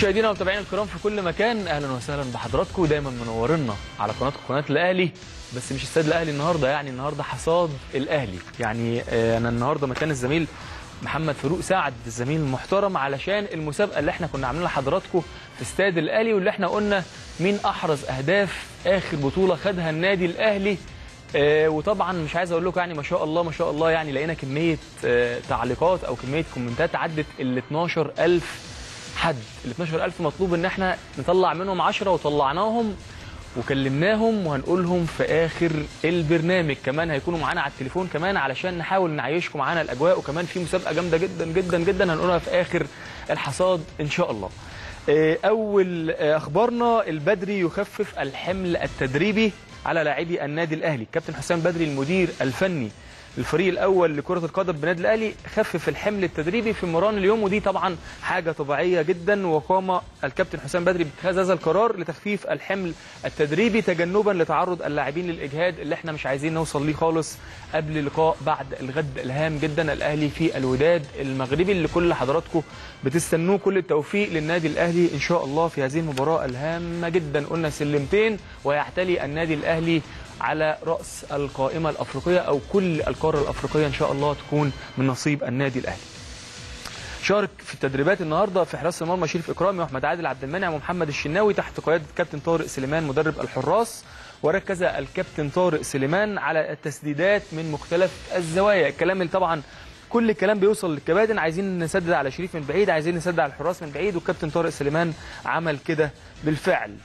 مشاهدينا ومتابعينا الكرام في كل مكان اهلا وسهلا بحضراتكم دايما منورنا على قناتكم قناه الاهلي بس مش استاد الاهلي النهارده يعني النهارده حصاد الاهلي يعني آه، انا النهارده مكان الزميل محمد فاروق سعد الزميل المحترم علشان المسابقه اللي احنا كنا عاملينها لحضراتكم في استاد الاهلي واللي احنا قلنا مين احرز اهداف اخر بطوله خدها النادي الاهلي آه، وطبعا مش عايز اقول لكم يعني ما شاء الله ما شاء الله يعني لقينا كميه آه، تعليقات او كميه كومنتات عدت ال 12000 حد ال 12000 مطلوب ان احنا نطلع منهم 10 وطلعناهم وكلمناهم وهنقولهم في اخر البرنامج كمان هيكونوا معانا على التليفون كمان علشان نحاول نعيشكم معانا الاجواء وكمان في مسابقه جامده جدا جدا جدا هنقولها في اخر الحصاد ان شاء الله آه، اول آه، اخبارنا البدري يخفف الحمل التدريبي على لاعبي النادي الاهلي كابتن حسام بدري المدير الفني الفريق الاول لكره القدم بالنادي الاهلي خفف الحمل التدريبي في مران اليوم ودي طبعا حاجه طبيعيه جدا وقام الكابتن حسام بدري باتخاذ هذا القرار لتخفيف الحمل التدريبي تجنبا لتعرض اللاعبين للاجهاد اللي احنا مش عايزين نوصل ليه خالص قبل لقاء بعد الغد الهام جدا الاهلي في الوداد المغربي اللي كل حضراتكم بتستنوه كل التوفيق للنادي الاهلي ان شاء الله في هذه المباراه الهامه جدا قلنا سلمتين ويعتلي النادي الاهلي على راس القائمه الافريقيه او كل القاره الافريقيه ان شاء الله تكون من نصيب النادي الاهلي. شارك في التدريبات النهارده في حراسه المرمى شريف اكرامي واحمد عادل عبد المنعم ومحمد الشناوي تحت قياده كابتن طارق سليمان مدرب الحراس وركز الكابتن طارق سليمان على التسديدات من مختلف الزوايا الكلام اللي طبعا كل الكلام بيوصل للكباتن عايزين نسدد على شريف من بعيد عايزين نسدد على الحراس من بعيد والكابتن طارق سليمان عمل كده بالفعل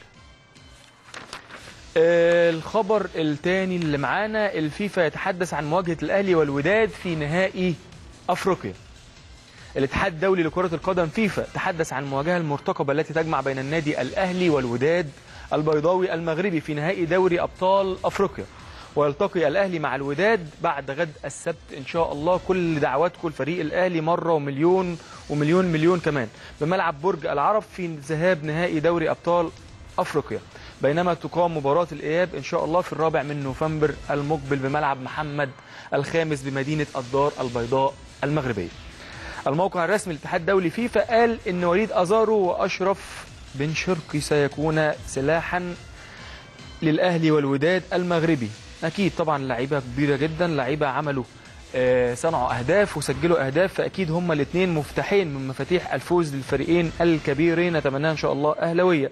آه، الخبر الثاني اللي معانا الفيفا يتحدث عن مواجهه الاهلي والوداد في نهائي افريقيا الاتحاد الدولي لكرة القدم فيفا تحدث عن المواجهة المرتقبة التي تجمع بين النادي الأهلي والوداد البيضاوي المغربي في نهائي دوري أبطال أفريقيا ويلتقي الأهلي مع الوداد بعد غد السبت إن شاء الله كل دعواتكم الفريق الأهلي مرة ومليون ومليون مليون كمان بملعب برج العرب في ذهاب نهائي دوري أبطال أفريقيا بينما تقام مباراة الإياب إن شاء الله في الرابع من نوفمبر المقبل بملعب محمد الخامس بمدينة الدار البيضاء المغربية الموقع الرسمي للاتحاد الدولي فيفا قال ان وليد ازارو واشرف بن شرقي سيكون سلاحا للاهلي والوداد المغربي اكيد طبعا لعيبه كبيره جدا لعيبه عملوا آه، صنعوا اهداف وسجلوا اهداف فاكيد هما الاثنين مفتاحين من مفاتيح الفوز للفريقين الكبيرين نتمناها ان شاء الله اهلاويه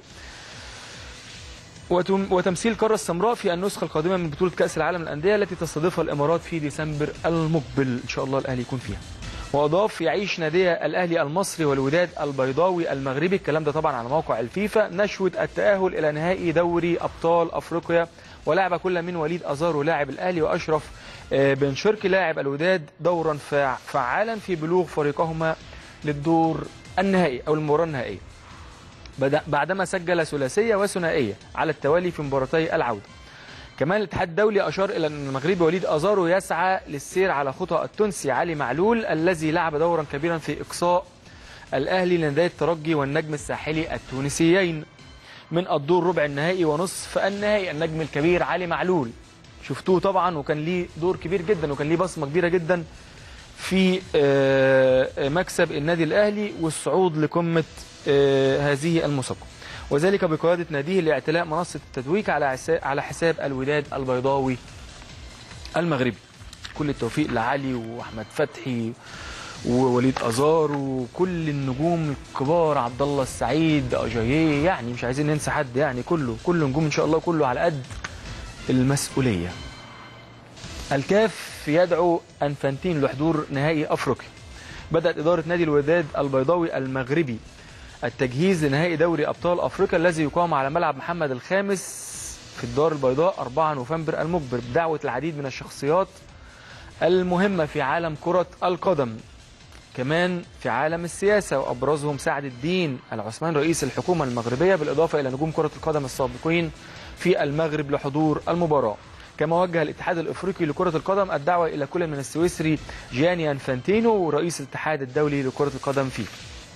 وتم وتمثيل القاره السمراء في النسخه القادمه من بطوله كاس العالم للانديه التي تستضيفها الامارات في ديسمبر المقبل ان شاء الله الاهلي يكون فيها واضاف يعيش نادي الاهلي المصري والوداد البيضاوي المغربي الكلام ده طبعا على موقع الفيفا نشوه التاهل الى نهائي دوري ابطال افريقيا ولعب كل من وليد ازارو لاعب الاهلي واشرف آه، بن شرقي لاعب الوداد دورا فع- فعالا في بلوغ فريقهما للدور النهائي او المباراه النهائيه بدأ- بعدما سجل ثلاثيه وثنائيه على التوالي في مباراتي العوده كمان الاتحاد الدولي اشار الى ان المغربي وليد ازارو يسعى للسير على خطى التونسي علي معلول الذي لعب دورا كبيرا في اقصاء الاهلي لنادي الترجي والنجم الساحلي التونسيين من الدور ربع النهائي ونصف النهائي النجم الكبير علي معلول شفتوه طبعا وكان ليه دور كبير جدا وكان ليه بصمه كبيره جدا في آه، آه، مكسب النادي الاهلي والصعود لقمه آه، هذه المسابقه وذلك بقياده ناديه لاعتلاء منصه التتويج على عسا- على حساب الوداد البيضاوي المغربي كل التوفيق لعلي واحمد فتحي ووليد ازار وكل النجوم الكبار عبد الله السعيد اجاييه يعني مش عايزين ننسى حد يعني كله كله نجوم ان شاء الله كله على قد المسؤوليه الكاف يدعو انفانتين لحضور نهائي افريقيا بدات اداره نادي الوداد البيضاوي المغربي التجهيز لنهائي دوري ابطال افريقيا الذي يقام على ملعب محمد الخامس في الدار البيضاء 4 نوفمبر المقبل بدعوه العديد من الشخصيات المهمه في عالم كره القدم كمان في عالم السياسه وابرزهم سعد الدين العثمان رئيس الحكومه المغربيه بالاضافه الى نجوم كره القدم السابقين في المغرب لحضور المباراه كما وجه الاتحاد الافريقي لكره القدم الدعوه الى كل من السويسري جياني انفانتينو ورئيس الاتحاد الدولي لكره القدم فيه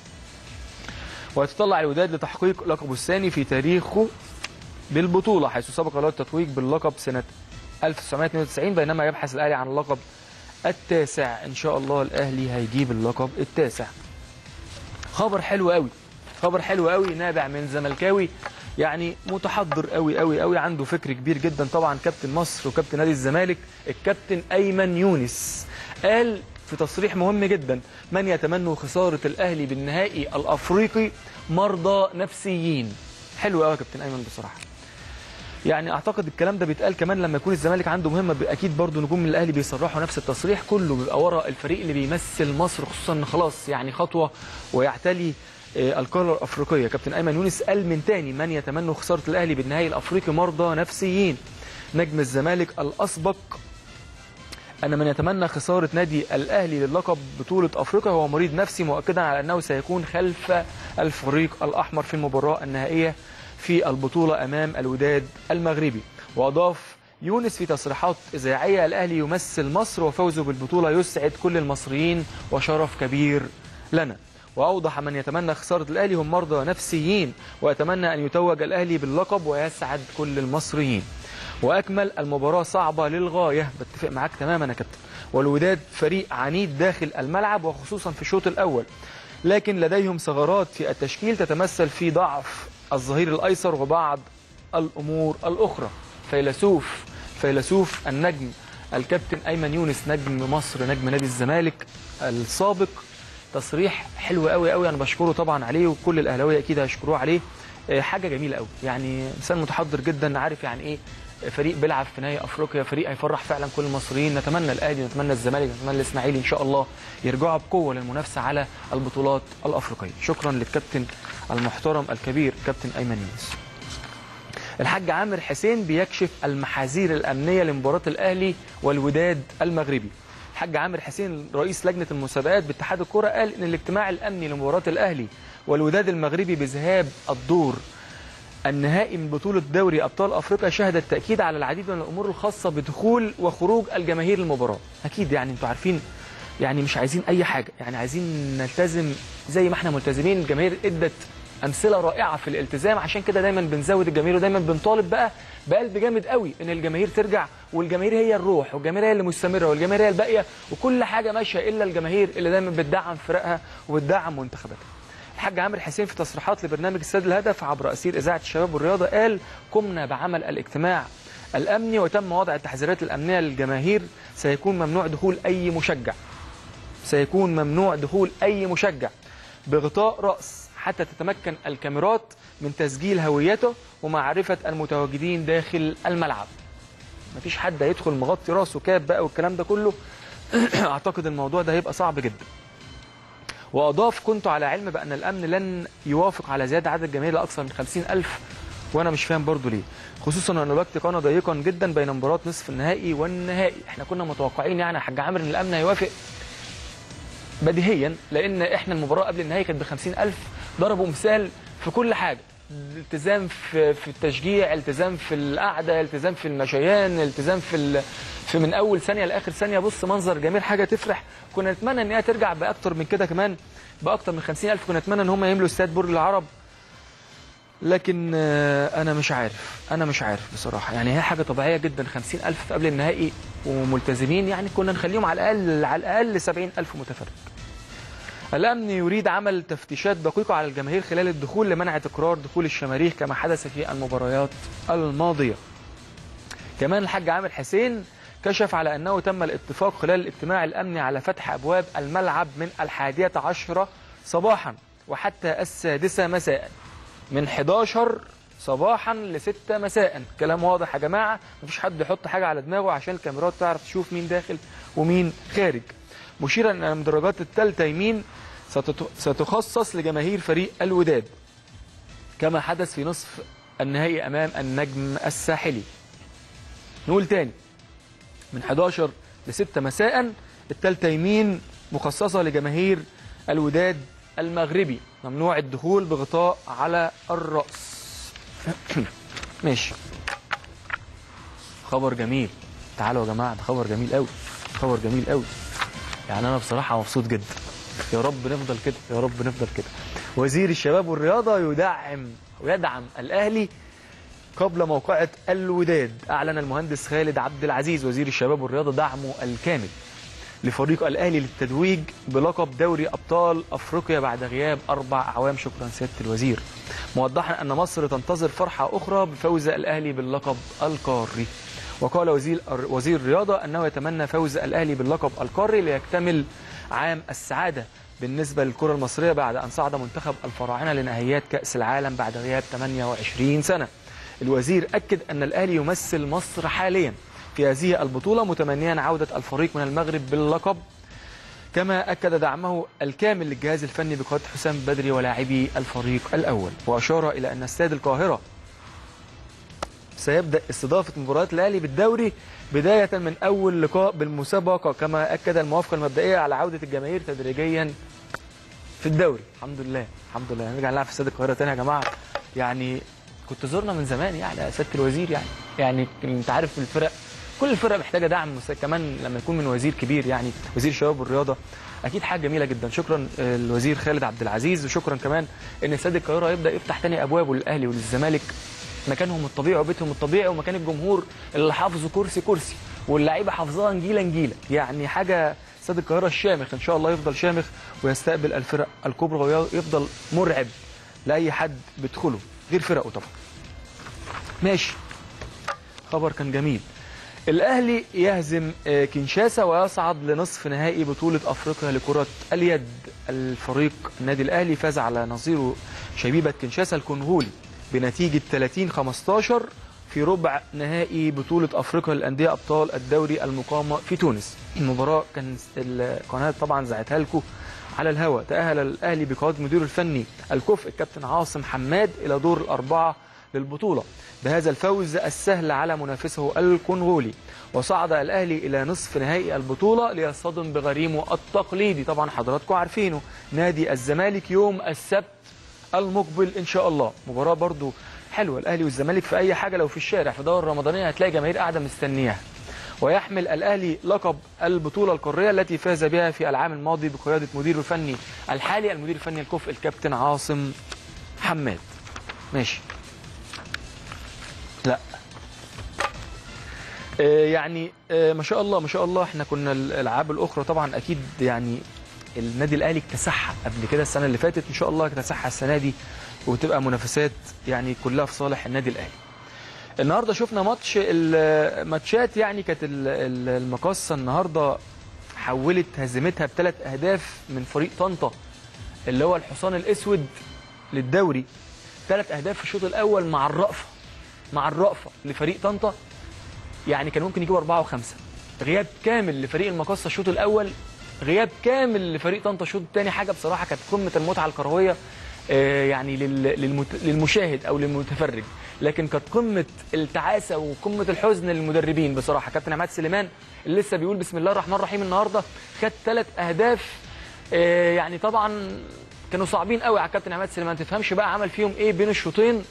ويتطلع الوداد لتحقيق لقبه الثاني في تاريخه بالبطوله حيث سبق له التتويج باللقب سنه 1992 بينما يبحث الاهلي عن اللقب التاسع ان شاء الله الاهلي هيجيب اللقب التاسع خبر حلو قوي خبر حلو قوي نابع من زملكاوي يعني متحضر قوي قوي قوي عنده فكر كبير جدا طبعا كابتن مصر وكابتن نادي الزمالك الكابتن ايمن يونس قال في تصريح مهم جدا من يتمنوا خساره الاهلي بالنهائي الافريقي مرضى نفسيين حلو قوي يا كابتن ايمن بصراحه يعني اعتقد الكلام ده بيتقال كمان لما يكون الزمالك عنده مهمه اكيد برضو نجوم من الاهلي بيصرحوا نفس التصريح كله بيبقى ورا الفريق اللي بيمثل مصر خصوصا ان خلاص يعني خطوه ويعتلي آه، القاره الافريقيه كابتن ايمن يونس قال من تاني من يتمنوا خساره الاهلي بالنهائي الافريقي مرضى نفسيين نجم الزمالك الاسبق أن من يتمنى خسارة نادي الأهلي للقب بطولة أفريقيا هو مريض نفسي مؤكدا على أنه سيكون خلف الفريق الأحمر في المباراة النهائية في البطولة أمام الوداد المغربي وأضاف يونس في تصريحات إذاعية الأهلي يمثل مصر وفوزه بالبطولة يسعد كل المصريين وشرف كبير لنا وأوضح من يتمنى خسارة الأهلي هم مرضى نفسيين ويتمنى أن يتوج الأهلي باللقب ويسعد كل المصريين واكمل المباراه صعبه للغايه بتفق معاك تماما يا كابتن والوداد فريق عنيد داخل الملعب وخصوصا في الشوط الاول لكن لديهم ثغرات في التشكيل تتمثل في ضعف الظهير الايسر وبعض الامور الاخرى فيلسوف فيلسوف النجم الكابتن ايمن يونس نجم مصر نجم نادي الزمالك السابق تصريح حلو قوي قوي انا بشكره طبعا عليه وكل الاهلاويه اكيد هيشكروه عليه آه، حاجه جميله قوي يعني انسان متحضر جدا عارف يعني ايه فريق بيلعب في نهائي افريقيا فريق هيفرح فعلا كل المصريين نتمنى الاهلي نتمنى الزمالك نتمنى الاسماعيلي ان شاء الله يرجعوا بقوه للمنافسه على البطولات الافريقيه شكرا للكابتن المحترم الكبير كابتن ايمن يونس الحاج عامر حسين بيكشف المحاذير الامنيه لمباراه الاهلي والوداد المغربي الحاج عامر حسين رئيس لجنه المسابقات باتحاد الكره قال ان الاجتماع الامني لمباراه الاهلي والوداد المغربي بذهاب الدور النهائي من بطولة دوري أبطال أفريقيا شهد التأكيد على العديد من الأمور الخاصة بدخول وخروج الجماهير المباراة أكيد يعني أنتوا عارفين يعني مش عايزين أي حاجة يعني عايزين نلتزم زي ما احنا ملتزمين الجماهير ادت أمثلة رائعة في الالتزام عشان كده دايما بنزود الجماهير ودايما بنطالب بقى بقلب جامد قوي ان الجماهير ترجع والجماهير هي الروح والجماهير هي اللي مستمره والجماهير هي الباقيه وكل حاجه ماشيه الا الجماهير اللي دايما بتدعم فرقها وبتدعم منتخباتها الحاج عامر حسين في تصريحات لبرنامج استاد الهدف عبر أسير إذاعة الشباب والرياضة قال قمنا بعمل الاجتماع الأمني وتم وضع التحذيرات الأمنية للجماهير سيكون ممنوع دخول أي مشجع سيكون ممنوع دخول أي مشجع بغطاء رأس حتى تتمكن الكاميرات من تسجيل هويته ومعرفة المتواجدين داخل الملعب مفيش حد هيدخل مغطي راسه كاب بقى والكلام ده كله اعتقد الموضوع ده هيبقى صعب جدا وأضاف كنت على علم بأن الأمن لن يوافق على زيادة عدد الجماهير لأكثر من 50 ألف وأنا مش فاهم برضو ليه خصوصا أن الوقت كان ضيقا جدا بين مباراة نصف النهائي والنهائي احنا كنا متوقعين يعني يا حاج عامر أن الأمن هيوافق بديهيا لأن احنا المباراة قبل النهائي كانت ب 50 ألف ضربوا مثال في كل حاجة التزام في في التشجيع التزام في القعده التزام في المشيان التزام في ال... في من اول ثانيه لاخر ثانيه بص منظر جميل حاجه تفرح كنا نتمنى ان هي ترجع باكتر من كده كمان باكتر من 50000 كنا نتمنى ان هم يملوا استاد برج العرب لكن آه، انا مش عارف انا مش عارف بصراحه يعني هي حاجه طبيعيه جدا 50000 في قبل النهائي وملتزمين يعني كنا نخليهم على الاقل على الاقل 70000 متفرج الأمن يريد عمل تفتيشات دقيقة على الجماهير خلال الدخول لمنع تكرار دخول الشماريخ كما حدث في المباريات الماضية كمان الحاج عامر حسين كشف على أنه تم الاتفاق خلال الاجتماع الأمني على فتح أبواب الملعب من الحادية عشرة صباحا وحتى السادسة مساء من 11 صباحا ل 6 مساء كلام واضح يا جماعة مفيش حد يحط حاجة على دماغه عشان الكاميرات تعرف تشوف مين داخل ومين خارج مشيرا ان المدرجات الثالثه يمين ستت- ستخصص لجماهير فريق الوداد كما حدث في نصف النهائي امام النجم الساحلي نقول تاني من 11 ل 6 مساء الثالثه يمين مخصصه لجماهير الوداد المغربي ممنوع الدخول بغطاء على الراس ماشي خبر جميل تعالوا يا جماعه ده خبر جميل قوي خبر جميل قوي يعني انا بصراحه مبسوط جدا يا رب نفضل كده يا رب نفضل كده وزير الشباب والرياضه يدعم ويدعم الاهلي قبل موقعة الوداد أعلن المهندس خالد عبد العزيز وزير الشباب والرياضة دعمه الكامل لفريق الاهلي للتتويج بلقب دوري ابطال افريقيا بعد غياب اربع اعوام شكرا سياده الوزير موضحا ان مصر تنتظر فرحه اخرى بفوز الاهلي باللقب القاري وقال وزير وزير الرياضه انه يتمنى فوز الاهلي باللقب القاري ليكتمل عام السعاده بالنسبه للكره المصريه بعد ان صعد منتخب الفراعنه لنهائيات كاس العالم بعد غياب 28 سنه الوزير اكد ان الاهلي يمثل مصر حاليا في هذه البطوله متمنيا عوده الفريق من المغرب باللقب كما أكد دعمه الكامل للجهاز الفني بقيادة حسام بدري ولاعبي الفريق الأول وأشار إلى أن استاد القاهرة سيبدأ استضافة مباريات الأهلي بالدوري بداية من أول لقاء بالمسابقة كما أكد الموافقة المبدئية على عودة الجماهير تدريجيا في الدوري الحمد لله الحمد لله نرجع نلعب في استاد القاهرة تاني يا جماعة يعني كنت زرنا من زمان يعني يا سيادة الوزير يعني يعني أنت عارف الفرق كل الفرق محتاجه دعم مس- كمان لما يكون من وزير كبير يعني وزير الشباب والرياضه اكيد حاجه جميله جدا شكرا آه، الوزير خالد عبد العزيز وشكرا كمان ان استاد القاهره يبدا يفتح تاني ابوابه للاهلي وللزمالك مكانهم الطبيعي وبيتهم الطبيعي ومكان الجمهور اللي حافظه كرسي كرسي واللعيبه حافظاها نجيله نجيله يعني حاجه استاد القاهره الشامخ ان شاء الله يفضل شامخ ويستقبل الفرق الكبرى ويفضل مرعب لاي حد بيدخله غير فرقه طبعا ماشي خبر كان جميل الاهلي يهزم آه، كينشاسا ويصعد لنصف نهائي بطوله افريقيا لكره اليد الفريق النادي الاهلي فاز على نظيره شبيبه كينشاسا الكونغولي بنتيجه 30 15 في ربع نهائي بطوله افريقيا للانديه ابطال الدوري المقامه في تونس المباراه كان القناه طبعا زعتها لكم على الهواء تاهل الاهلي بقياده مديره الفني الكفء الكابتن عاصم حماد الى دور الاربعه للبطوله بهذا الفوز السهل على منافسه الكونغولي وصعد الاهلي الى نصف نهائي البطوله ليصطدم بغريمه التقليدي طبعا حضراتكم عارفينه نادي الزمالك يوم السبت المقبل ان شاء الله مباراه برضو حلوه الاهلي والزمالك في اي حاجه لو في الشارع في دوري رمضانيه هتلاقي جماهير قاعده مستنياها ويحمل الاهلي لقب البطوله القاريه التي فاز بها في العام الماضي بقياده مديره الفني الحالي المدير الفني الكفء الكابتن عاصم حماد ماشي لا آه، يعني آه، ما شاء الله ما شاء الله احنا كنا الالعاب الاخرى طبعا اكيد يعني النادي الاهلي اكتسحها قبل كده السنه اللي فاتت ان شاء الله اكتسحها السنه دي وتبقى منافسات يعني كلها في صالح النادي الاهلي النهارده شفنا ماتش الماتشات يعني كانت ال- ال- المقصه النهارده حولت هزيمتها بثلاث اهداف من فريق طنطا اللي هو الحصان الاسود للدوري ثلاث اهداف في الشوط الاول مع الرأفه مع الرأفه لفريق طنطا يعني كان ممكن يجيبوا أربعة وخمسة غياب كامل لفريق المقصة الشوط الأول غياب كامل لفريق طنطا الشوط الثاني حاجة بصراحة كانت قمة المتعة الكروية آه، يعني لل- للمت- للمشاهد أو للمتفرج لكن كانت قمة التعاسة وقمة الحزن للمدربين بصراحة كابتن عماد سليمان اللي لسه بيقول بسم الله الرحمن الرحيم النهاردة خد ثلاث أهداف آه، يعني طبعا كانوا صعبين قوي على الكابتن عماد سليمان تفهمش بقى عمل فيهم ايه بين الشوطين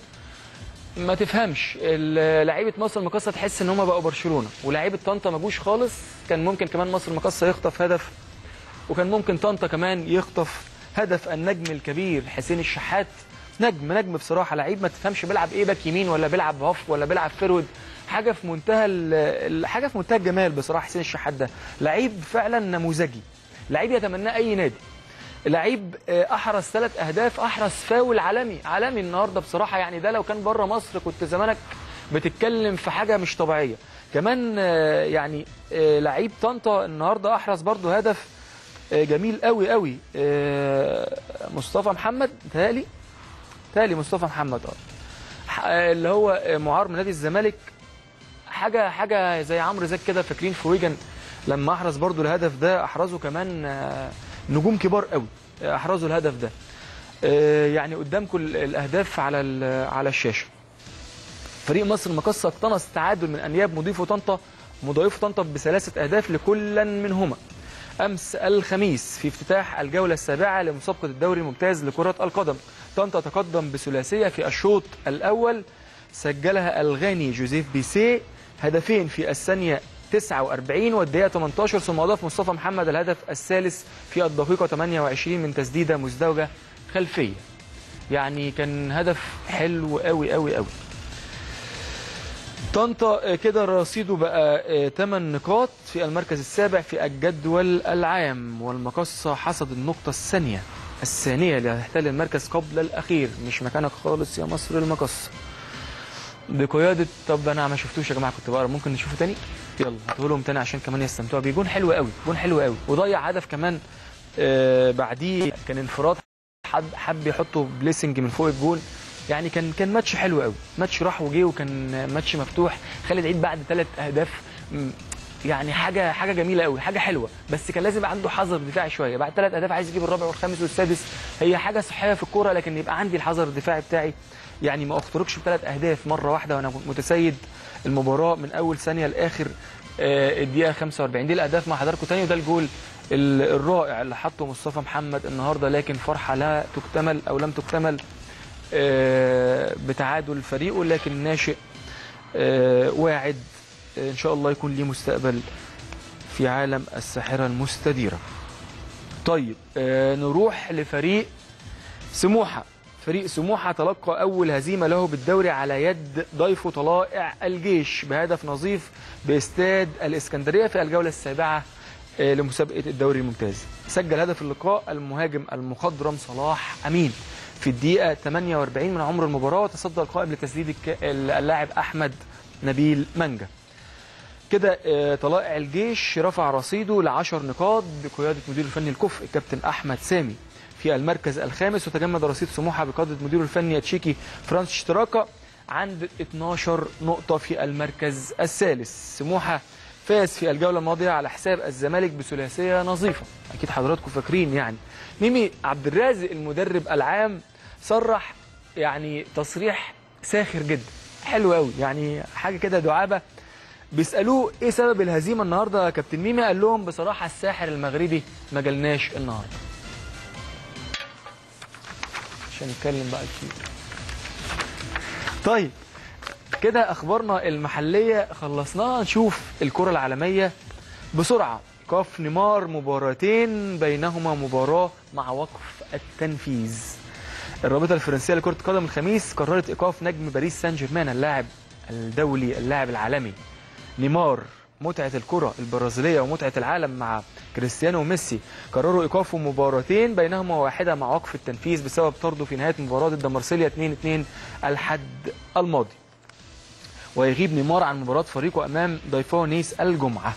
ما تفهمش ال- لعيبه مصر المقاصه تحس ان هم بقوا برشلونه ولاعيبه طنطا ما جوش خالص كان ممكن كمان مصر المقاصه يخطف هدف وكان ممكن طنطا كمان يخطف هدف النجم الكبير حسين الشحات نجم نجم بصراحه لعيب ما تفهمش بيلعب ايه باك يمين ولا بيلعب هاف ولا بيلعب فرود حاجه في منتهى ال- ال- حاجه في منتهى الجمال بصراحه حسين الشحات ده لعيب فعلا نموذجي لعيب يتمناه اي نادي لعيب آه، احرز ثلاث اهداف احرز فاول عالمي عالمي النهارده بصراحه يعني ده لو كان بره مصر كنت زمانك بتتكلم في حاجه مش طبيعيه كمان آه، يعني آه، لعيب طنطا النهارده احرز برضه هدف آه، جميل قوي قوي آه، مصطفى محمد تهالي تهالي مصطفى محمد اه ح- آه، اللي هو آه، معار من نادي الزمالك حاجه حاجه زي عمرو زكي كده فاكرين في ويجن لما احرز برضو الهدف ده احرزه كمان آه، نجوم كبار قوي آه، احرزوا الهدف ده آه، يعني قدامكم ال- الاهداف على ال- على الشاشه فريق مصر المقصه اقتنص تعادل من انياب مضيفه طنطا مضيفه طنطا بثلاثه اهداف لكل منهما امس الخميس في افتتاح الجوله السابعه لمسابقه الدوري الممتاز لكره القدم طنطا تقدم بثلاثيه في الشوط الاول سجلها الغاني جوزيف بيسيه هدفين في الثانيه 49 والدقيقه 18 ثم اضاف مصطفى محمد الهدف الثالث في الدقيقه 28 من تسديده مزدوجه خلفيه يعني كان هدف حلو قوي قوي قوي طنطا كده رصيده بقى 8 نقاط في المركز السابع في الجدول العام والمقصة حصد النقطة الثانية الثانية اللي هتحتل المركز قبل الأخير مش مكانك خالص يا مصر المقصة بقيادة طب أنا ما شفتوش يا جماعة كنت بقرا ممكن نشوفه تاني يلا هاتوا لهم تاني عشان كمان يستمتعوا بيه جون حلو قوي جون حلو قوي وضيع هدف كمان آه بعديه كان انفراد حد حب يحطه بليسنج من فوق الجون يعني كان كان ماتش حلو قوي ماتش راح وجه وكان ماتش مفتوح خالد عيد بعد ثلاث اهداف م، يعني حاجه حاجه جميله قوي حاجه حلوه بس كان لازم يبقى عنده حذر دفاعي شويه بعد ثلاث اهداف عايز يجيب الرابع والخامس والسادس هي حاجه صحيه في الكوره لكن يبقى عندي الحذر الدفاعي بتاعي يعني ما اخترقش بثلاث اهداف مره واحده وانا متسيد المباراه من اول ثانيه لاخر آه، الدقيقه 45 دي الاهداف مع حضراتكم تاني وده الجول ال- الرائع اللي حطه مصطفى محمد النهارده لكن فرحه لا تكتمل او لم تكتمل آه، بتعادل فريقه لكن ناشئ آه، واعد آه، ان شاء الله يكون ليه مستقبل في عالم الساحره المستديره. طيب آه، نروح لفريق سموحه فريق سموحه تلقى اول هزيمه له بالدوري على يد ضيفه طلائع الجيش بهدف نظيف باستاد الاسكندريه في الجوله السابعه آه، لمسابقه الدوري الممتاز. سجل هدف اللقاء المهاجم المخضرم صلاح امين في الدقيقه 48 من عمر المباراه وتصدى القائم لتسديد الك- اللاعب احمد نبيل منجا. كده آه، طلائع الجيش رفع رصيده ل 10 نقاط بقياده مدير الفني الكفء الكابتن احمد سامي في المركز الخامس وتجمد رصيد سموحه بقياده مديره الفني التشيكي فرانس شتراكا عند 12 نقطه في المركز الثالث سموحه فاز في الجوله الماضيه على حساب الزمالك بثلاثيه نظيفه اكيد حضراتكم فاكرين يعني ميمي عبد الرازق المدرب العام صرح يعني تصريح ساخر جدا حلو قوي يعني حاجه كده دعابه بيسالوه ايه سبب الهزيمه النهارده يا كابتن ميمي قال لهم بصراحه الساحر المغربي ما جالناش النهارده عشان نتكلم بقى كتير طيب كده اخبارنا المحليه خلصناها نشوف الكره العالميه بسرعه ايقاف نيمار مباراتين بينهما مباراه مع وقف التنفيذ الرابطه الفرنسيه لكره القدم الخميس قررت ايقاف نجم باريس سان جيرمان اللاعب الدولي اللاعب العالمي نيمار متعة الكرة البرازيلية ومتعة العالم مع كريستيانو وميسي قرروا إيقافه مباراتين بينهما واحدة مع وقف التنفيذ بسبب طرده في نهاية مباراة ضد مارسيليا 2-2 الحد الماضي ويغيب نيمار عن مباراة فريقه أمام ضيفه نيس الجمعة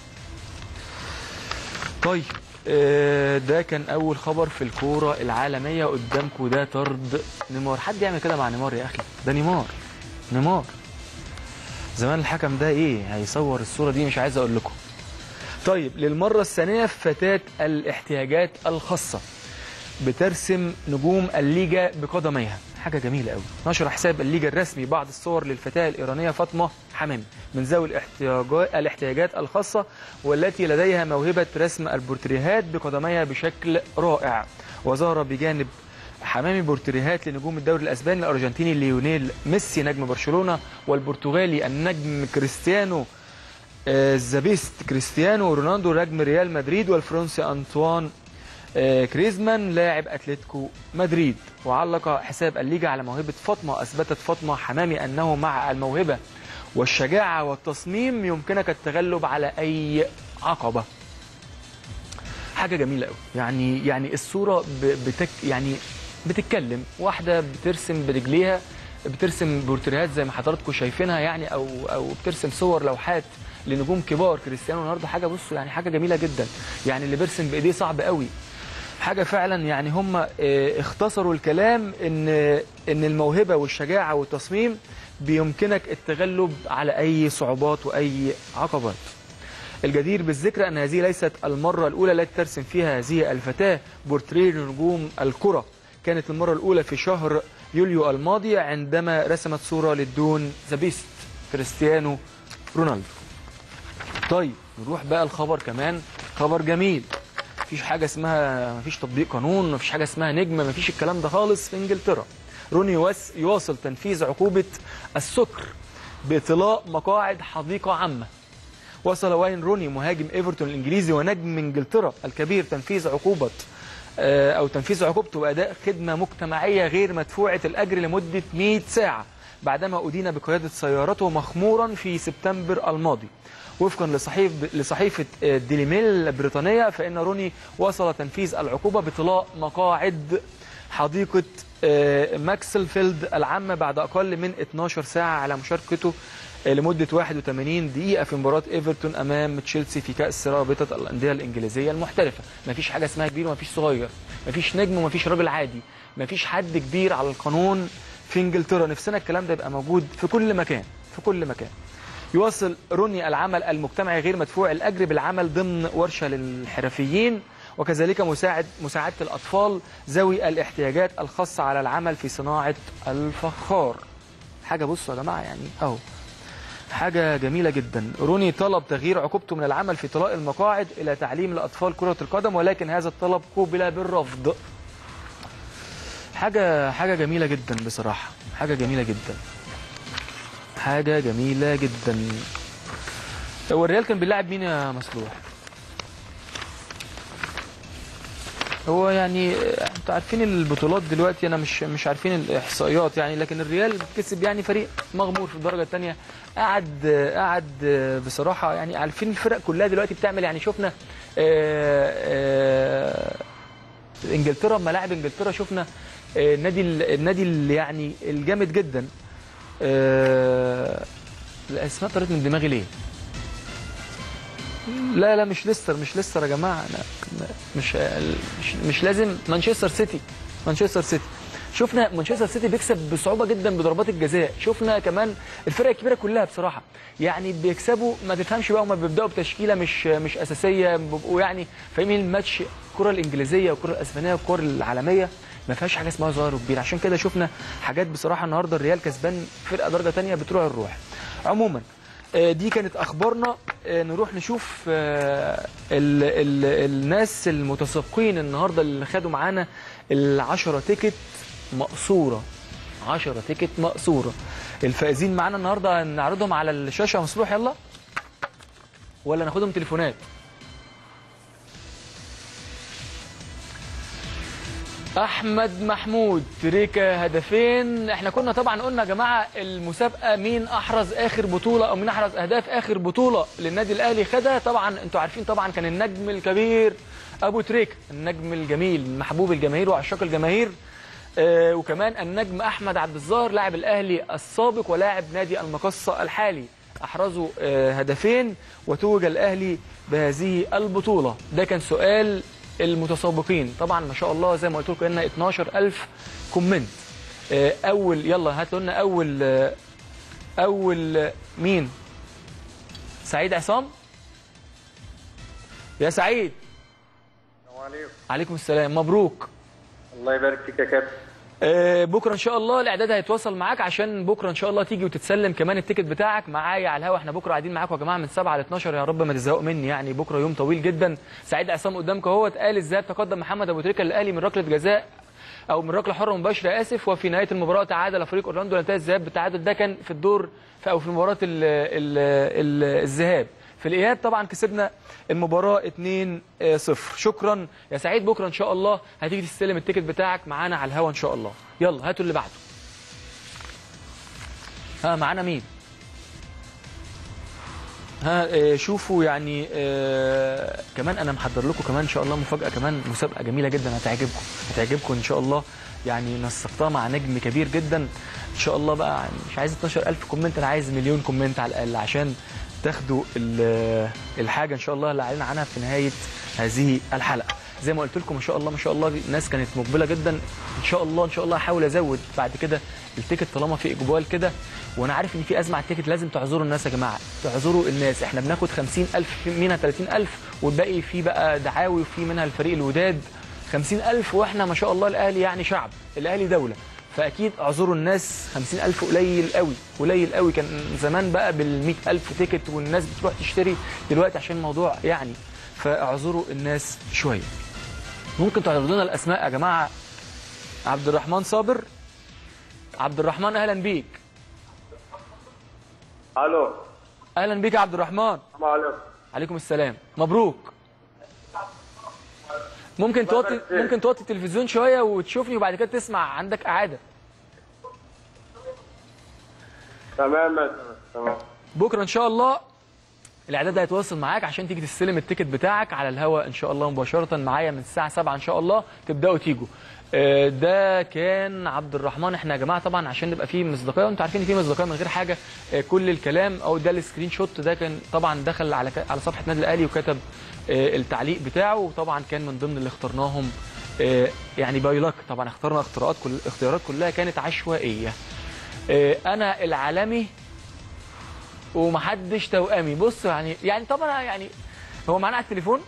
طيب آه، ده كان أول خبر في الكورة العالمية قدامكم ده طرد نيمار حد يعمل كده مع نيمار يا أخي ده نيمار نيمار زمان الحكم ده ايه هيصور الصوره دي مش عايز اقول لكم طيب للمره الثانيه فتاه الاحتياجات الخاصه بترسم نجوم الليجا بقدميها حاجه جميله قوي نشر حساب الليجا الرسمي بعض الصور للفتاه الايرانيه فاطمه حمامي من ذوي الاحتياجات الاحتياجات الخاصه والتي لديها موهبه رسم البورتريهات بقدميها بشكل رائع وظهر بجانب حمامي بورتريهات لنجوم الدوري الاسباني الارجنتيني ليونيل ميسي نجم برشلونه والبرتغالي النجم كريستيانو آه، زابيست كريستيانو رونالدو نجم ريال مدريد والفرنسي انطوان آه، كريزمان لاعب اتلتيكو مدريد وعلق حساب الليجا على موهبه فاطمه اثبتت فاطمه حمامي انه مع الموهبه والشجاعه والتصميم يمكنك التغلب على اي عقبه حاجه جميله قوي يعني يعني الصوره ب- بتك يعني بتتكلم واحده بترسم برجليها بترسم بورتريهات زي ما حضراتكم شايفينها يعني او او بترسم صور لوحات لنجوم كبار كريستيانو رونالدو حاجه بصوا يعني حاجه جميله جدا يعني اللي بيرسم بايديه صعب قوي حاجه فعلا يعني هم آه، اختصروا الكلام ان ان الموهبه والشجاعه والتصميم بيمكنك التغلب على اي صعوبات واي عقبات الجدير بالذكر أن هذه ليست المرة الأولى التي ترسم فيها هذه الفتاة بورتريه لنجوم الكرة كانت المرة الأولى في شهر يوليو الماضي عندما رسمت صورة للدون ذا بيست كريستيانو رونالدو طيب نروح بقى الخبر كمان خبر جميل مفيش حاجة اسمها مفيش تطبيق قانون مفيش حاجة اسمها نجم مفيش الكلام ده خالص في انجلترا روني يواس- يواصل تنفيذ عقوبة السكر بإطلاق مقاعد حديقة عامة وصل واين روني مهاجم ايفرتون الانجليزي ونجم انجلترا الكبير تنفيذ عقوبه آه، او تنفيذ عقوبته باداء خدمه مجتمعيه غير مدفوعه الاجر لمده 100 ساعه بعدما ادين بقياده سيارته مخمورا في سبتمبر الماضي وفقا لصحيف لصحيفه آه، ديلي ميل البريطانيه فان روني واصل تنفيذ العقوبه بطلاء مقاعد حديقه آه، ماكسلفيلد العامه بعد اقل من 12 ساعه على مشاركته آه، لمده 81 دقيقه في مباراه ايفرتون امام تشيلسي في كاس رابطه الانديه الانجليزيه المحترفه مفيش حاجه اسمها كبير ومفيش صغير مفيش نجم ومفيش راجل عادي مفيش حد كبير على القانون في انجلترا نفسنا الكلام ده يبقى موجود في كل مكان في كل مكان يواصل روني العمل المجتمعي غير مدفوع الاجر بالعمل ضمن ورشه للحرفيين وكذلك مساعد مساعده الاطفال ذوي الاحتياجات الخاصه على العمل في صناعه الفخار حاجه بصوا يا جماعه يعني اهو حاجة جميلة جدا روني طلب تغيير عقوبته من العمل في طلاء المقاعد إلى تعليم الأطفال كرة القدم ولكن هذا الطلب قوبل بالرفض حاجة حاجة جميلة جدا بصراحة حاجة جميلة جدا حاجة جميلة جدا هو الريال كان بيلاعب مين يا مسلوح؟ هو يعني آه، انتوا عارفين البطولات دلوقتي انا مش مش عارفين الاحصائيات يعني لكن الريال كسب يعني فريق مغمور في الدرجه الثانيه قعد آه، قعد آه، بصراحه يعني عارفين الفرق كلها دلوقتي بتعمل يعني شفنا آه، آه، انجلترا ملاعب انجلترا شفنا آه، النادي ال- النادي اللي يعني الجامد جدا آه، الاسماء طارت من دماغي ليه؟ لا لا مش ليستر مش ليستر يا جماعه أنا مش مش, مش لازم مانشستر سيتي مانشستر سيتي شفنا مانشستر سيتي بيكسب بصعوبه جدا بضربات الجزاء شفنا كمان الفرق الكبيره كلها بصراحه يعني بيكسبوا ما تفهمش بقى هم بيبداوا بتشكيله مش مش اساسيه بيبقوا يعني فاهمين الماتش الكره الانجليزيه والكره الاسبانيه والكره العالميه ما فيهاش حاجه اسمها صغير وكبير عشان كده شفنا حاجات بصراحه النهارده الريال كسبان فرقه درجه ثانيه بتروح الروح عموما آه، دي كانت اخبارنا آه، نروح نشوف آه، ال ال الناس المتسابقين النهارده اللي خدوا معانا العشرة تيكت مقصوره 10 تيكت مقصوره الفائزين معانا النهارده نعرضهم على الشاشه يا مصلوح يلا ولا ناخدهم تليفونات احمد محمود تريكا هدفين احنا كنا طبعا قلنا يا جماعه المسابقه مين احرز اخر بطوله او مين احرز اهداف اخر بطوله للنادي الاهلي خدها طبعا انتوا عارفين طبعا كان النجم الكبير ابو تريكا النجم الجميل محبوب الجماهير وعشاق الجماهير آه وكمان النجم احمد عبد الظاهر لاعب الاهلي السابق ولاعب نادي المقصه الحالي احرزوا آه هدفين وتوج الاهلي بهذه البطوله ده كان سؤال المتسابقين طبعا ما شاء الله زي ما قلت لكم ان 12000 كومنت آه، اول يلا هاتوا لنا اول آه، اول آه، مين سعيد عصام يا سعيد السلام عليكم عليكم السلام مبروك الله يبارك فيك يا كابتن آه، بكره ان شاء الله الاعداد هيتواصل معاك عشان بكره ان شاء الله تيجي وتتسلم كمان التيكت بتاعك معايا على الهوا احنا بكره قاعدين معاكم يا جماعه من 7 ل 12 يا رب ما تزهقوا مني يعني بكره يوم طويل جدا سعيد عصام قدامك اهو قال ازاي تقدم محمد ابو تريكه للاهلي من ركله جزاء او من ركله حره مباشره اسف وفي نهايه المباراه تعادل فريق اورلاندو انتهى الذهاب بالتعادل ده كان في الدور في او في مباراه ال ال ال الذهاب في الاياب طبعا كسبنا المباراه 2-0 شكرا يا سعيد بكره ان شاء الله هتيجي تستلم التيكت بتاعك معانا على الهوا ان شاء الله يلا هاتوا اللي بعده ها معانا مين ها آه، شوفوا يعني آه كمان انا محضر لكم كمان ان شاء الله مفاجاه كمان مسابقه جميله جدا هتعجبكم هتعجبكم ان شاء الله يعني نسقتها مع نجم كبير جدا ان شاء الله بقى مش عايز 12000 كومنت انا عايز مليون كومنت على الاقل عشان تاخدوا ال- الحاجه ان شاء الله اللي اعلن عنها في نهايه هذه الحلقه زي ما قلت لكم ما شاء الله ما شاء الله الناس كانت مقبله جدا ان شاء الله ان شاء الله هحاول ازود بعد كده التيكت طالما في اقبال كده وانا عارف ان في ازمه على التيكت لازم تعذروا الناس يا جماعه تعذروا الناس احنا بناخد 50000 في منها 30000 والباقي في بقى دعاوي وفي منها الفريق الوداد 50000 واحنا ما شاء الله الاهلي يعني شعب الاهلي دوله فاكيد اعذروا الناس 50000 قليل قوي قليل قوي كان زمان بقى بال 100000 تيكت والناس بتروح تشتري دلوقتي عشان الموضوع يعني فاعذروا الناس شويه ممكن تعرضوا لنا الاسماء يا جماعه عبد الرحمن صابر عبد الرحمن اهلا بيك الو اهلا بيك يا عبد الرحمن السلام عليكم عليكم السلام مبروك ممكن الله توطي يبارك فيك. ممكن توطي التلفزيون شويه وتشوفني وبعد كده تسمع عندك اعاده تمام يا تمام تمام بكره ان شاء الله الاعداد ده هيتواصل معاك عشان تيجي تستلم التيكت بتاعك على الهواء ان شاء الله مباشره معايا من الساعه 7 ان شاء الله تبداوا تيجوا آه، ده كان عبد الرحمن احنا يا جماعه طبعا عشان نبقى فيه مصداقيه وانتوا عارفين ان فيه مصداقيه من غير حاجه آه، كل الكلام او ده السكرين شوت ده كان طبعا دخل على ك- على صفحه النادي الاهلي وكتب آه، التعليق بتاعه وطبعا كان من ضمن اللي اخترناهم آه، يعني باي لك طبعا اخترنا اختيارات كل الاختيارات كلها كانت عشوائيه آه، انا العالمي ومحدش توأمي بص يعني يعني طبعا يعني هو معانا على التليفون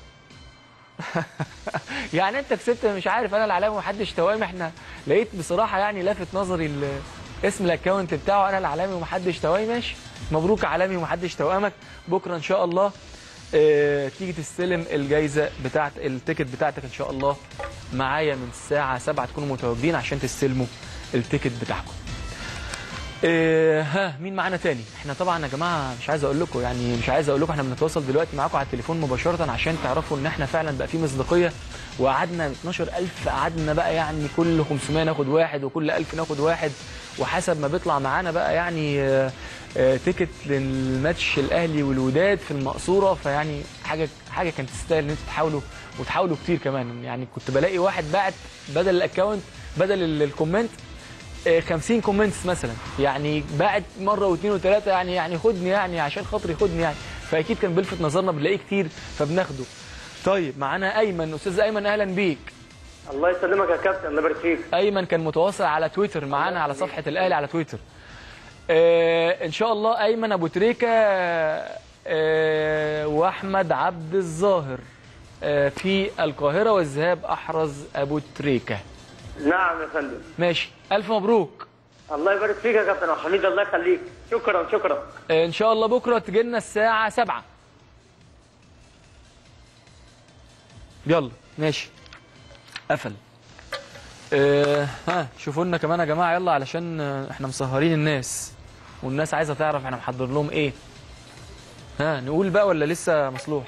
يعني انت كسبت مش عارف انا العلامه ومحدش توأمي احنا لقيت بصراحه يعني لافت نظري ال- اسم الاكونت بتاعه انا العلامي ومحدش توأمي ماشي مبروك علامي ومحدش توأمك بكره ان شاء الله اه تيجي تستلم الجايزه بتاعت التيكت بتاعتك ان شاء الله معايا من الساعه 7 تكونوا متواجدين عشان تستلموا التيكت بتاعكم إيه ها مين معانا تاني احنا طبعا يا جماعه مش عايز اقول لكم يعني مش عايز اقول لكم احنا بنتواصل دلوقتي معاكم على التليفون مباشره عشان تعرفوا ان احنا فعلا بقى في مصداقيه وقعدنا 12000 قعدنا بقى يعني كل 500 ناخد واحد وكل 1000 ناخد واحد وحسب ما بيطلع معانا بقى يعني آه، آه، تيكت للماتش الاهلي والوداد في المقصوره فيعني حاجه حاجه كانت تستاهل ان انتوا تحاولوا وتحاولوا كتير كمان يعني كنت بلاقي واحد باعت بدل الاكونت بدل ال- الكومنت آه، 50 كومنتس مثلا يعني بعد مره واثنين وثلاثه يعني يعني خدني يعني عشان خاطري خدني يعني فاكيد كان بيلفت نظرنا بنلاقيه كتير فبناخده طيب معانا ايمن استاذ ايمن اهلا بيك الله يسلمك يا كابتن الله يبارك فيك ايمن كان متواصل على تويتر معانا على صفحه الاهلي على تويتر آه ان شاء الله ايمن ابو تريكه آه واحمد عبد الظاهر آه في القاهره والذهاب احرز ابو تريكه نعم يا فندم ماشي الف مبروك الله يبارك فيك يا كابتن وحميد الله يخليك شكرا شكرا آه، ان شاء الله بكره تجي لنا الساعه 7 يلا ماشي قفل آه ها شوفوا لنا كمان يا جماعه يلا علشان آه، احنا مسهرين الناس والناس عايزه تعرف احنا محضر لهم ايه ها نقول بقى ولا لسه مصلوح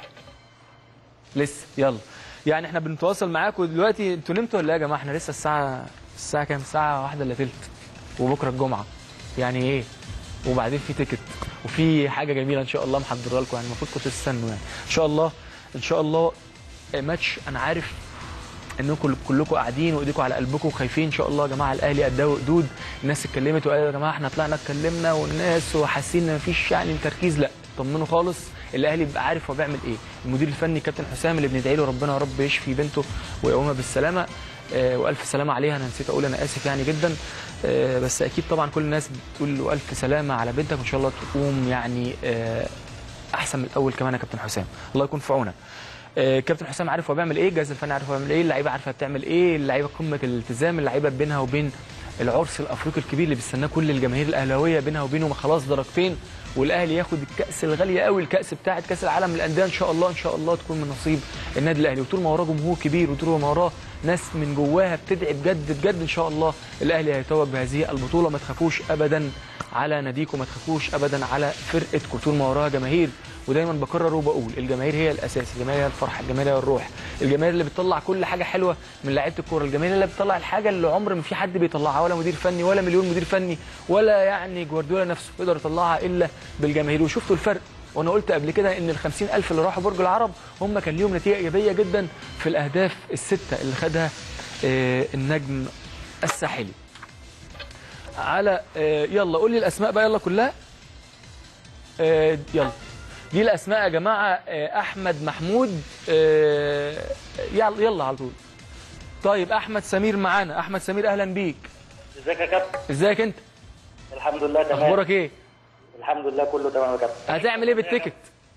لسه يلا يعني احنا بنتواصل معاكم دلوقتي انتوا نمتوا ولا ايه يا جماعه احنا لسه الساعه الساعه كام الساعه واحدة الا تلت وبكره الجمعه يعني ايه وبعدين في تيكت وفي حاجه جميله ان شاء الله محضرها لكم يعني المفروض كنتوا تستنوا يعني ان شاء الله ان شاء الله ماتش انا عارف انكم كلكم قاعدين وايديكم على قلبكم وخايفين ان شاء الله يا جماعه الاهلي قدها قدود الناس اتكلمت وقالوا يا جماعه احنا طلعنا اتكلمنا والناس وحاسين ان مفيش يعني تركيز لا طمنوا خالص الاهلي بيبقى عارف هو بيعمل ايه المدير الفني كابتن حسام اللي بندعي له ربنا يا رب يشفي بنته ويقومها بالسلامه آه، والف سلامه عليها انا نسيت اقول انا اسف يعني جدا آه، بس اكيد طبعا كل الناس بتقول له الف سلامه على بنتك وان شاء الله تقوم يعني آه، احسن من الاول كمان يا كابتن حسام الله يكون في عونك آه، كابتن حسام عارف هو بيعمل ايه الجهاز الفني عارف هو بيعمل ايه اللعيبه عارفه بتعمل ايه اللعيبه قمه الالتزام اللعيبه بينها وبين العرس الافريقي الكبير اللي بيستناه كل الجماهير الاهلاويه بينها وبينه خلاص درجتين والاهلي ياخد الكاس الغاليه قوي الكاس بتاعه كاس العالم للانديه ان شاء الله ان شاء الله تكون من نصيب النادي الاهلي وطول ما وراه جمهور كبير وطول ما وراه ناس من جواها بتدعي بجد بجد ان شاء الله الاهلي هيتوج بهذه البطوله ما تخافوش ابدا على ناديكم ما تخافوش ابدا على فرقتكم طول ما وراها جماهير ودايما بكرر وبقول الجماهير هي الاساس الجماهير هي الفرحه الجماهير هي الروح الجماهير اللي بتطلع كل حاجه حلوه من لعيبه الكوره الجماهير اللي بتطلع الحاجه اللي عمر ما في حد بيطلعها ولا مدير فني ولا مليون مدير فني ولا يعني جوارديولا نفسه يقدر يطلعها الا بالجماهير وشفتوا الفرق وانا قلت قبل كده ان ال 50000 اللي راحوا برج العرب هم كان ليهم نتيجه ايجابيه جدا في الاهداف السته اللي خدها آه، النجم الساحلي على آه، يلا قول لي الاسماء بقى يلا كلها آه، يلا دي الاسماء يا جماعه آه، احمد محمود آه، يلا يلا على طول طيب احمد سمير معانا احمد سمير اهلا بيك ازيك يا كابتن ازيك انت الحمد لله تمام اخبارك ايه الحمد لله كله تمام يا كابتن هتعمل ايه بالتيكت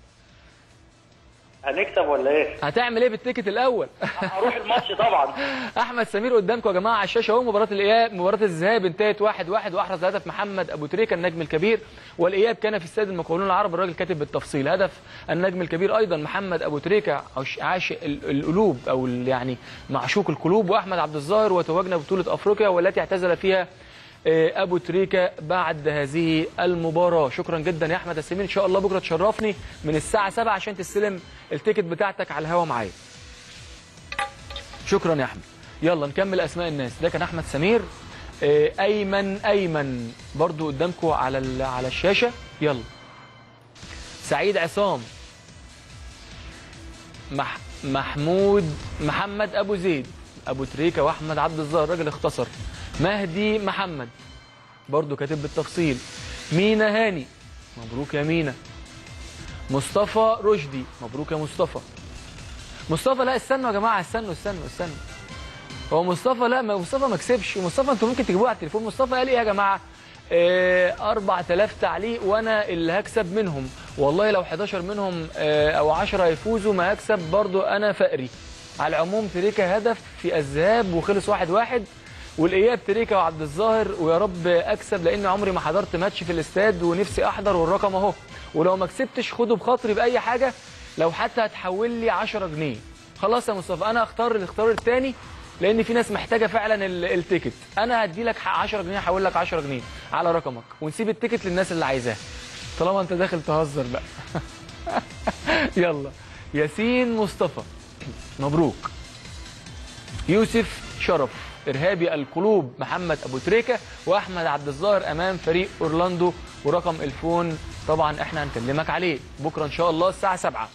هنكسب ولا ايه هتعمل ايه بالتيكت الاول هروح الماتش طبعا احمد سمير قدامكم يا جماعه على الشاشه اهو مباراه الاياب مباراه الذهاب انتهت واحد واحد واحرز هدف محمد ابو تريكه النجم الكبير والاياب كان في استاد المقاولون العرب الراجل كاتب بالتفصيل هدف النجم الكبير ايضا محمد ابو تريكه عش- عاشق ال- القلوب او ال- يعني معشوق القلوب واحمد عبد الظاهر وتوجنا بطوله افريقيا والتي اعتزل فيها آه، ابو تريكه بعد هذه المباراه شكرا جدا يا احمد السمير ان شاء الله بكره تشرفني من الساعه 7 عشان تستلم التيكت بتاعتك على الهوا معايا شكرا يا احمد يلا نكمل اسماء الناس ده كان احمد سمير آه، ايمن ايمن برضو قدامكم على ال- على الشاشه يلا سعيد عصام مح محمود محمد ابو زيد ابو تريكه واحمد عبد الظاهر راجل اختصر مهدي محمد برضو كاتب بالتفصيل مينا هاني مبروك يا مينا مصطفى رشدي مبروك يا مصطفى مصطفى لا استنوا يا جماعه استنوا استنوا استنوا هو مصطفى لا ما مصطفى ما كسبش مصطفى انتوا ممكن تجيبوه على التليفون مصطفى قال ايه يا جماعه آه 4000 تعليق وانا اللي هكسب منهم والله لو 11 منهم آه او 10 هيفوزوا ما هكسب برضو انا فقري على العموم تريكا هدف في الذهاب وخلص واحد واحد والاياب تريكا وعبد الظاهر ويا رب اكسب لان عمري ما حضرت ماتش في الاستاد ونفسي احضر والرقم اهو ولو ما كسبتش خده بخاطري باي حاجه لو حتى هتحول لي 10 جنيه خلاص يا مصطفى انا هختار الاختيار الثاني لان في ناس محتاجه فعلا ال- التيكت انا هدي لك 10 جنيه هحول لك 10 جنيه على رقمك ونسيب التيكت للناس اللي عايزاه طالما انت داخل تهزر بقى يلا ياسين مصطفى مبروك يوسف شرف ارهابي القلوب محمد ابو تريكه واحمد عبد الظاهر امام فريق اورلاندو ورقم الفون طبعا احنا هنكلمك عليه بكره ان شاء الله الساعه 7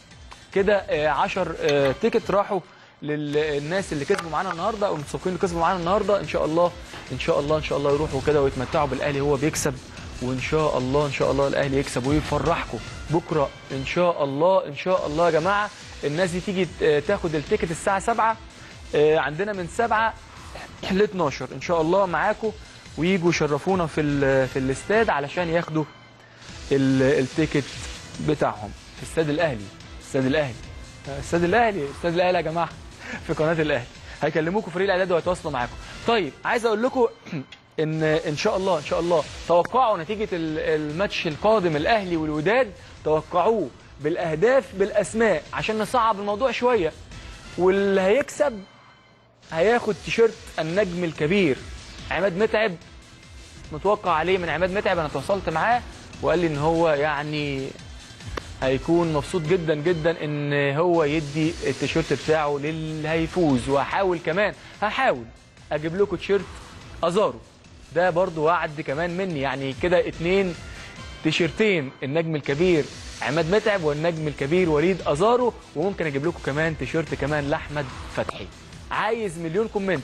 كده 10 تيكت راحوا للناس اللي كسبوا معانا النهارده او المتسابقين اللي كسبوا معانا النهارده ان شاء الله ان شاء الله ان شاء الله يروحوا كده ويتمتعوا بالاهلي هو بيكسب وان شاء الله ان شاء الله الاهلي يكسب ويفرحكم بكره ان شاء الله ان شاء الله يا جماعه الناس دي تيجي ت- تاخد التيكت الساعه 7 آه، عندنا من 7 ل 12 ان شاء الله معاكم ويجوا يشرفونا في ال- في الاستاد علشان ياخدوا ال- التيكت بتاعهم في استاد الاهلي استاد الاهلي استاد الاهلي استاد الاهلي يا جماعه في قناه الاهلي هيكلموكم فريق الاعداد وهيتواصلوا معاكم طيب عايز اقول لكم ان ان شاء الله ان شاء الله توقعوا نتيجه ال- الماتش القادم الاهلي والوداد توقعوه بالاهداف بالاسماء عشان نصعب الموضوع شويه واللي هيكسب هياخد تيشيرت النجم الكبير عماد متعب متوقع عليه من عماد متعب انا تواصلت معاه وقال لي ان هو يعني هيكون مبسوط جدا جدا ان هو يدي التيشيرت بتاعه للي هيفوز وهحاول كمان هحاول اجيب لكم تيشيرت ازارو ده برضو وعد كمان مني يعني كده اتنين تيشيرتين النجم الكبير عماد متعب والنجم الكبير وليد ازارو وممكن اجيب لكم كمان تيشيرت كمان لاحمد فتحي عايز مليون كومنت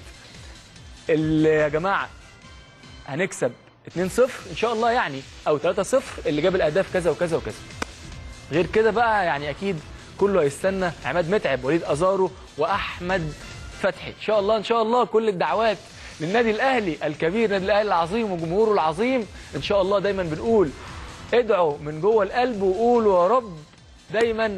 اللي يا جماعه هنكسب 2-0 ان شاء الله يعني او 3-0 اللي جاب الاهداف كذا وكذا وكذا غير كده بقى يعني اكيد كله هيستنى عماد متعب وليد ازارو واحمد فتحي ان شاء الله ان شاء الله كل الدعوات للنادي الاهلي الكبير النادي الاهلي العظيم وجمهوره العظيم ان شاء الله دايما بنقول ادعوا من جوه القلب وقولوا يا رب دايما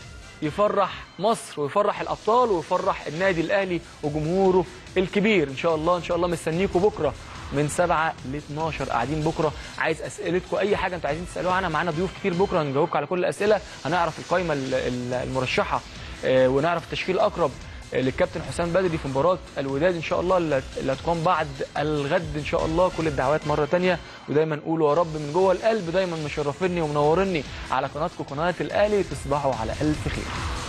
يفرح مصر ويفرح الابطال ويفرح النادي الاهلي وجمهوره الكبير ان شاء الله ان شاء الله مستنيكم بكره من 7 ل 12 قاعدين بكره عايز اسئلتكم اي حاجه انتوا عايزين تسالوها عنها معانا ضيوف كتير بكره هنجاوبكم على كل الاسئله هنعرف القائمه ال- ال- المرشحه آه، ونعرف التشكيل الاقرب آه، للكابتن حسام بدري في مباراه الوداد ان شاء الله اللي اللي هتقام بعد الغد ان شاء الله كل الدعوات مره تانية ودايما قولوا يا رب من جوه القلب دايما مشرفيني ومنورني على قناتكم قناه الاهلي تصبحوا على الف خير